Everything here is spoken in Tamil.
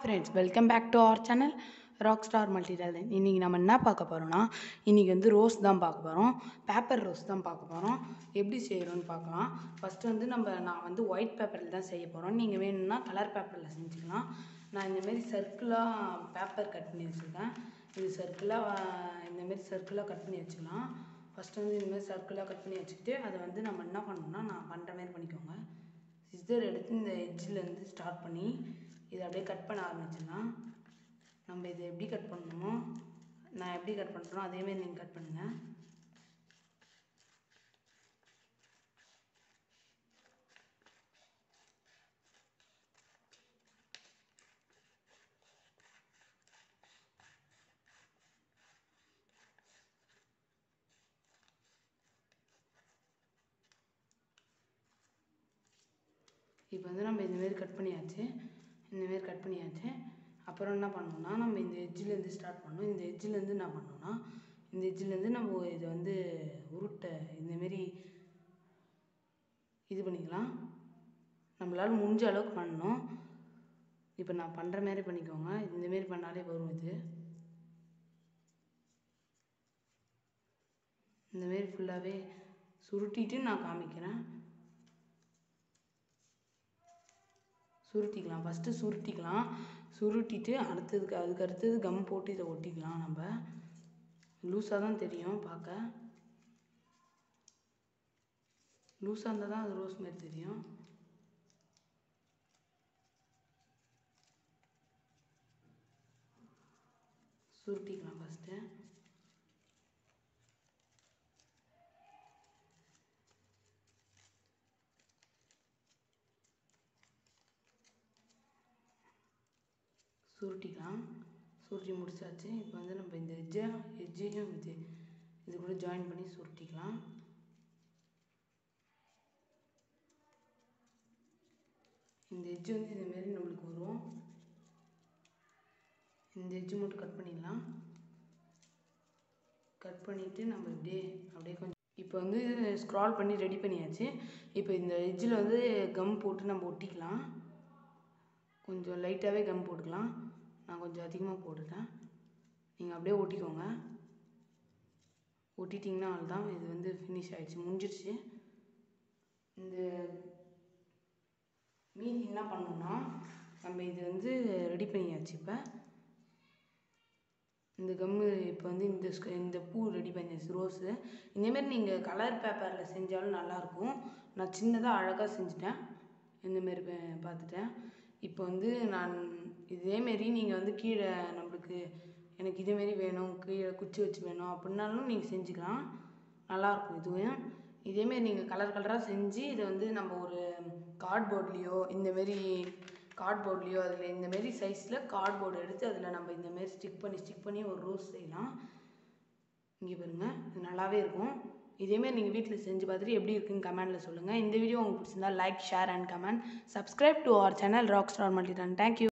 friends welcome back to our channel rock star multi talent இன்றைக்கி நம்ம என்ன பார்க்க போகிறோம்னா இன்றைக்கி வந்து ரோஸ் தான் பார்க்க போகிறோம் பேப்பர் ரோஸ் தான் பார்க்க போகிறோம் எப்படி செய்கிறோன்னு பார்க்கலாம் ஃபஸ்ட்டு வந்து நம்ம நான் வந்து ஒயிட் பேப்பரில் தான் செய்ய போகிறோம் நீங்கள் வேணும்னா கலர் பேப்பரில் செஞ்சுக்கலாம் நான் இந்தமாரி சர்க்கிளாக பேப்பர் கட் பண்ணி வச்சுருக்கேன் இது சர்க்கிளாக இந்தமாரி சர்க்கிளாக கட் பண்ணி வச்சுக்கலாம் ஃபஸ்ட்டு வந்து இந்தமாரி சர்க்கிளாக கட் பண்ணி வச்சுக்கிட்டு அதை வந்து நம்ம என்ன பண்ணணும்னா நான் பண்ணுற மாதிரி பண்ணிக்கோங்க சிஸ்டர் எடுத்து இந்த எட்ஜிலேருந்து ஸ்டார்ட் பண்ணி இதை அப்படியே கட் பண்ண ஆரம்பிச்சிடலாம் நம்ம இதை எப்படி கட் பண்ணணுமோ நான் எப்படி கட் பண்ணுறனோ அதேமாரி நீங்கள் கட் பண்ணுங்கள் இப்போ வந்து நம்ம இந்தமாரி கட் பண்ணியாச்சு இந்தமாரி கட் பண்ணியாச்சு அப்புறம் என்ன பண்ணணும்னா நம்ம இந்த எட்ஜிலேருந்து ஸ்டார்ட் பண்ணணும் இந்த எட்ஜிலேருந்து என்ன பண்ணணும்னா இந்த எட்ஜிலேருந்து நம்ம இதை வந்து உருட்டை இந்தமாரி இது பண்ணிக்கலாம் நம்மளால் முடிஞ்ச அளவுக்கு பண்ணணும் இப்போ நான் பண்ணுற மாதிரி பண்ணிக்கோங்க இந்தமாரி பண்ணாலே வரும் இது இந்தமாரி ஃபுல்லாகவே சுருட்டிட்டு நான் காமிக்கிறேன் சுருட்டிக்கலாம் ஃபஸ்ட்டு சுருட்டிக்கலாம் சுருட்டிட்டு அடுத்ததுக்கு அதுக்கு அடுத்தது கம் போட்டு இதை ஒட்டிக்கலாம் நம்ம லூஸாக தான் தெரியும் பார்க்க லூஸாக இருந்தால் தான் அது ரோஸ் மாதிரி தெரியும் சுருட்டிக்கலாம் ஃபஸ்ட்டு சுருட்டிக்கலாம் சுருட்டி முடிச்சாச்சு இப்போ வந்து நம்ம இந்த எஜ்ஜை எஜ்ஜையும் இது இது கூட ஜாயின் பண்ணி சுருட்டிக்கலாம் இந்த எஜ்ஜு வந்து இதுமாரி நம்மளுக்கு வரும் இந்த எஜ்ஜு மட்டும் கட் பண்ணிடலாம் கட் பண்ணிவிட்டு நம்ம இப்படியே அப்படியே கொஞ்சம் இப்போ வந்து ஸ்க்ரால் பண்ணி ரெடி பண்ணியாச்சு இப்போ இந்த எஜ்ஜில் வந்து கம் போட்டு நம்ம ஒட்டிக்கலாம் கொஞ்சம் லைட்டாகவே கம் போட்டுக்கலாம் நான் கொஞ்சம் அதிகமாக போட்டுட்டேன் நீங்கள் அப்படியே ஒட்டிக்கோங்க ஒட்டிட்டிங்கன்னா அவ்வளோதான் இது வந்து ஃபினிஷ் ஆகிடுச்சு முடிஞ்சிடுச்சு இந்த மீதி என்ன பண்ணணும்னா நம்ம இது வந்து ரெடி பண்ணியாச்சு இப்போ இந்த கம்மு இப்போ வந்து இந்த இந்த பூ ரெடி பண்ணியாச்சு ரோஸு இந்தமாரி நீங்கள் கலர் பேப்பரில் செஞ்சாலும் நல்லாயிருக்கும் நான் சின்னதாக அழகாக செஞ்சுட்டேன் இந்தமாரி பார்த்துட்டேன் இப்போ வந்து நான் இதேமாரி நீங்கள் வந்து கீழே நம்மளுக்கு எனக்கு இதேமாரி வேணும் கீழே குச்சி வச்சு வேணும் அப்படின்னாலும் நீங்கள் செஞ்சுக்கலாம் நல்லாயிருக்கும் இதுவும் இதேமாரி நீங்கள் கலர் கலராக செஞ்சு இதை வந்து நம்ம ஒரு கார்ட்போர்ட்லேயோ இந்தமாரி கார்ட்போர்ட்லேயோ அதில் இந்தமாரி சைஸில் கார்ட்போர்டு எடுத்து அதில் நம்ம இந்தமாரி ஸ்டிக் பண்ணி ஸ்டிக் பண்ணி ஒரு ரோஸ் செய்யலாம் இங்கே பாருங்கள் இது நல்லாவே இருக்கும் இதேமாரி நீங்கள் வீட்டில் செஞ்சு பார்த்துட்டு எப்படி இருக்குன்னு கமெண்ட்டில் சொல்லுங்கள் இந்த வீடியோ உங்களுக்கு பிடிச்சிருந்தா like share and comment subscribe to our channel rock star multitalent thank you